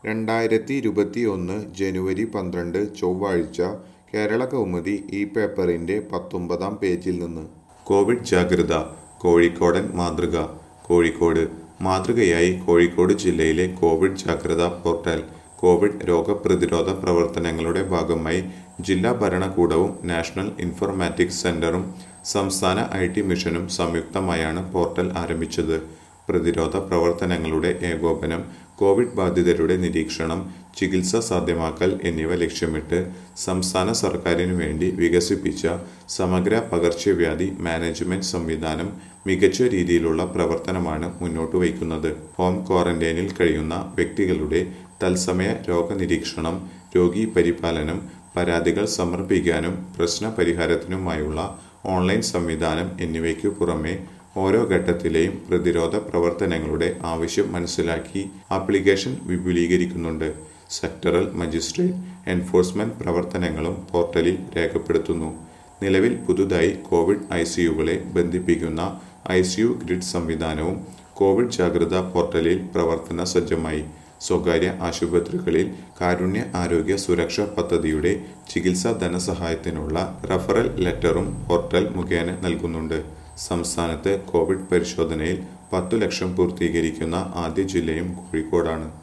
രണ്ടായിരത്തി ഇരുപത്തി ഒന്ന് ജനുവരി പന്ത്രണ്ട് ചൊവ്വാഴ്ച കേരള കൗമുദി ഈ പേപ്പറിന്റെ പത്തൊമ്പതാം പേജിൽ നിന്ന് കോവിഡ് ജാഗ്രത കോഴിക്കോടൻ മാതൃക കോഴിക്കോട് മാതൃകയായി കോഴിക്കോട് ജില്ലയിലെ കോവിഡ് ജാഗ്രതാ പോർട്ടൽ കോവിഡ് രോഗപ്രതിരോധ പ്രവർത്തനങ്ങളുടെ ഭാഗമായി ജില്ലാ ഭരണകൂടവും നാഷണൽ ഇൻഫർമാറ്റിക്സ് സെന്ററും സംസ്ഥാന ഐ ടി മിഷനും സംയുക്തമായാണ് പോർട്ടൽ ആരംഭിച്ചത് പ്രതിരോധ പ്രവർത്തനങ്ങളുടെ ഏകോപനം കോവിഡ് ബാധിതരുടെ നിരീക്ഷണം ചികിത്സ സാധ്യമാക്കൽ എന്നിവ ലക്ഷ്യമിട്ട് സംസ്ഥാന സർക്കാരിനു വേണ്ടി വികസിപ്പിച്ച സമഗ്ര പകർച്ചവ്യാധി മാനേജ്മെന്റ് സംവിധാനം മികച്ച രീതിയിലുള്ള പ്രവർത്തനമാണ് മുന്നോട്ട് വയ്ക്കുന്നത് ഹോം ക്വാറന്റൈനിൽ കഴിയുന്ന വ്യക്തികളുടെ തത്സമയ രോഗനിരീക്ഷണം രോഗി പരിപാലനം പരാതികൾ സമർപ്പിക്കാനും പ്രശ്ന പരിഹാരത്തിനുമായുള്ള ഓൺലൈൻ സംവിധാനം എന്നിവയ്ക്കു പുറമെ ഓരോ ഘട്ടത്തിലെയും പ്രതിരോധ പ്രവർത്തനങ്ങളുടെ ആവശ്യം മനസ്സിലാക്കി ആപ്ലിക്കേഷൻ വിപുലീകരിക്കുന്നുണ്ട് സെക്ടറൽ മജിസ്ട്രേറ്റ് എൻഫോഴ്സ്മെന്റ് പ്രവർത്തനങ്ങളും പോർട്ടലിൽ രേഖപ്പെടുത്തുന്നു നിലവിൽ പുതുതായി കോവിഡ് ഐ സിയുകളെ ബന്ധിപ്പിക്കുന്ന ഐ സിയു ഗ്രിഡ് സംവിധാനവും കോവിഡ് ജാഗ്രതാ പോർട്ടലിൽ പ്രവർത്തന സജ്ജമായി സ്വകാര്യ ആശുപത്രികളിൽ കാരുണ്യ ആരോഗ്യ സുരക്ഷാ പദ്ധതിയുടെ ചികിത്സാ ധനസഹായത്തിനുള്ള റഫറൽ ലെറ്ററും പോർട്ടൽ മുഖേന നൽകുന്നുണ്ട് സംസ്ഥാനത്ത് കോവിഡ് പരിശോധനയിൽ പത്തു ലക്ഷം പൂർത്തീകരിക്കുന്ന ആദ്യ ജില്ലയും കോഴിക്കോടാണ്